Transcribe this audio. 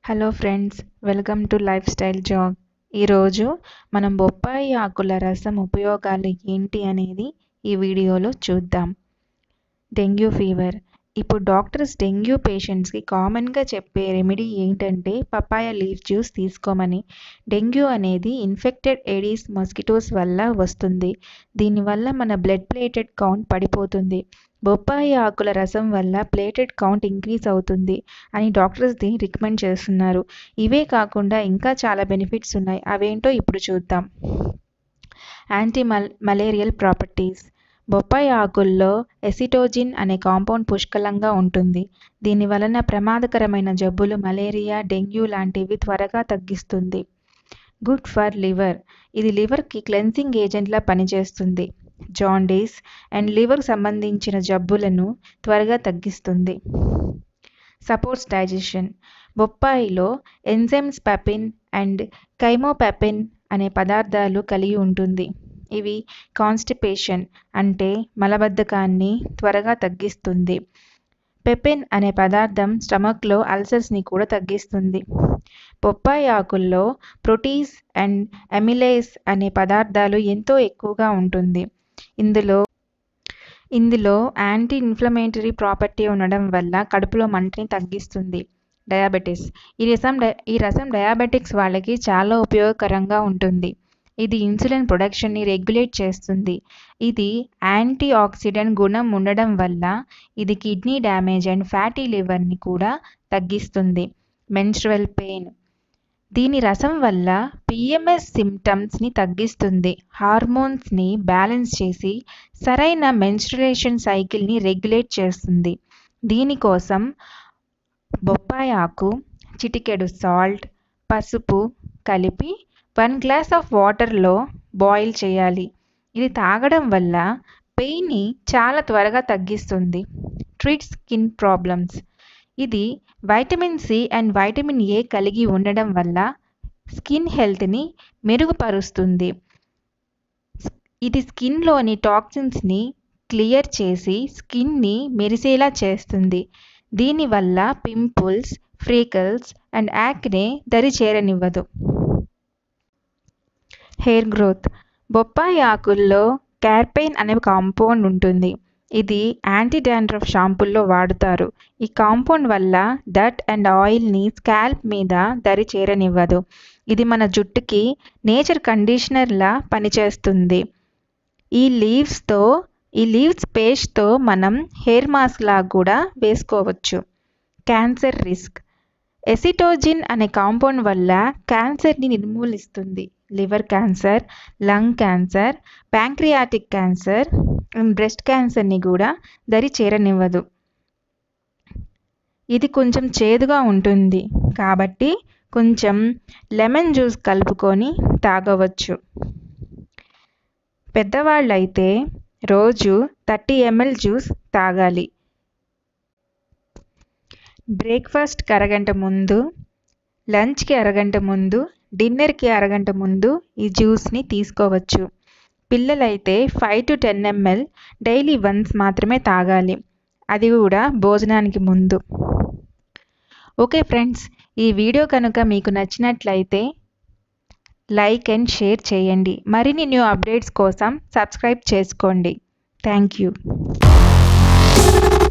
hello friends welcome to lifestyle Jag ఈరోజు మనం బొప్పాయి ఆకుల రసం ఉపయోగాలు ఏంటి అనేది ఈ వీడియోలో చూద్దాం డెంగ్యూ ఫీవర్ ఇప్పుడు డాక్టర్స్ డెంగ్యూ పేషెంట్స్కి కామన్గా చెప్పే రెమెడీ ఏంటంటే పపాయ లీఫ్ జ్యూస్ తీసుకోమని డెంగ్యూ అనేది ఇన్ఫెక్టెడ్ ఎడీస్ మస్కిటోస్ వల్ల వస్తుంది దీనివల్ల మన బ్లడ్ ప్లేటెడ్ కౌంట్ పడిపోతుంది బొప్పాయి ఆకుల రసం వల్ల ప్లేటెడ్ కౌంట్ ఇంక్రీజ్ అవుతుంది అని డాక్టర్స్ దీన్ని రికమెండ్ చేస్తున్నారు ఇవే కాకుండా ఇంకా చాలా బెనిఫిట్స్ ఉన్నాయి అవేంటో ఇప్పుడు చూద్దాం యాంటీ మల్ మలేరియల్ ప్రాపర్టీస్ బొప్పాయి ఆకుల్లో ఎసిటోజిన్ అనే కాంపౌండ్ పుష్కలంగా ఉంటుంది దీని వలన ప్రమాదకరమైన జబ్బులు మలేరియా డెంగ్యూ లాంటివి త్వరగా తగ్గిస్తుంది గుడ్ ఫర్ లివర్ ఇది లివర్కి క్లెన్సింగ్ ఏజెంట్లా పనిచేస్తుంది జాండీస్ అండ్ లివర్ సంబంధించిన జబ్బులను త్వరగా తగ్గిస్తుంది సపోర్ట్స్ డైజెషన్ బొప్పాయిలో ఎంజైమ్స్ పెపిన్ అండ్ కైమోపెపిన్ అనే పదార్థాలు కలిగి ఉంటుంది ఇవి కాన్స్టిపేషన్ అంటే మలబద్ధకాన్ని త్వరగా తగ్గిస్తుంది పెపిన్ అనే పదార్థం స్టమక్లో అల్సర్స్ని కూడా తగ్గిస్తుంది బొప్పాయి ఆకుల్లో ప్రోటీస్ అండ్ ఎమిలేస్ అనే పదార్థాలు ఎంతో ఎక్కువగా ఉంటుంది ఇందులో ఇందులో యాంటీ ఇన్ఫ్లమేటరీ ప్రాపర్టీ ఉండడం వల్ల కడుపులో మంటని తగ్గిస్తుంది డయాబెటీస్ ఈ రసం ఈ రసం డయాబెటిక్స్ వాళ్ళకి చాలా ఉపయోగకరంగా ఉంటుంది ఇది ఇన్సులిన్ ప్రొడక్షన్ని రెగ్యులేట్ చేస్తుంది ఇది యాంటీ ఆక్సిడెంట్ గుణం ఉండడం వల్ల ఇది కిడ్నీ డ్యామేజ్ అండ్ ఫ్యాటీ లివర్ని కూడా తగ్గిస్తుంది మెన్స్ట్రువల్ పెయిన్ దీని రసం వల్ల పిఎంఎస్ సిమ్టమ్స్ని తగ్గిస్తుంది హార్మోన్స్ని బ్యాలెన్స్ చేసి సరైన మెన్స్ట్రులేషన్ సైకిల్ని రెగ్యులేట్ చేస్తుంది దీనికోసం బొప్పాయి ఆకు చిటికెడు సాల్ట్ పసుపు కలిపి వన్ గ్లాస్ ఆఫ్ వాటర్లో బాయిల్ చేయాలి ఇది తాగడం వల్ల పెయిన్ని చాలా త్వరగా తగ్గిస్తుంది ట్రీట్ స్కిన్ ప్రాబ్లమ్స్ ఇది vitamin C and vitamin A కలిగి ఉండడం వల్ల స్కిన్ హెల్త్ని మెరుగుపరుస్తుంది ఇది స్కిన్లోని టాక్సిన్స్ని క్లియర్ చేసి స్కిన్ని మెరిసేలా చేస్తుంది దీనివల్ల పింపుల్స్ ఫ్రీకల్స్ అండ్ యాక్నే దరి చేరనివ్వదు హెయిర్ గ్రోత్ బొప్పాయి ఆకుల్లో క్యార్పెయిన్ అనే కాంపౌండ్ ఉంటుంది ఇది యాంటీ డాండ్రఫ్ షాంపూల్లో వాడుతారు ఈ కాంపౌండ్ వల్ల డట్ అండ్ ఆయిల్ని స్కాల్ప్ మీద దరి చేరనివ్వదు ఇది మన జుట్టుకి నేచర్ కండిషనర్లా పనిచేస్తుంది ఈ లీవ్స్తో ఈ లీవ్స్ పేస్ట్తో మనం హెయిర్ మాస్క్ లాగా కూడా వేసుకోవచ్చు క్యాన్సర్ రిస్క్ ఎసిటోజిన్ అనే కాంపౌండ్ వల్ల క్యాన్సర్ని నిర్మూలిస్తుంది liver cancer lung cancer pancreatic cancer and breast క్యాన్సర్ని కూడా దరి చేరనివ్వదు ఇది కొంచెం చేదుగా ఉంటుంది కాబట్టి కొంచెం లెమన్ జ్యూస్ కలుపుకొని తాగవచ్చు పెద్దవాళ్ళైతే రోజు థర్టీ ఎంఎల్ జ్యూస్ తాగాలి బ్రేక్ఫాస్ట్కి అరగంట ముందు లంచ్కి అరగంట ముందు డిన్నర్కి అరగంట ముందు ఈ జ్యూస్ని తీసుకోవచ్చు పిల్లలైతే five to ten ml daily once మాత్రమే తాగాలి అది కూడా భోజనానికి ముందు ఓకే ఫ్రెండ్స్ ఈ వీడియో కనుక మీకు నచ్చినట్లయితే లైక్ అండ్ షేర్ చేయండి మరిన్ని న్యూ అప్డేట్స్ కోసం సబ్స్క్రైబ్ చేసుకోండి థ్యాంక్ యూ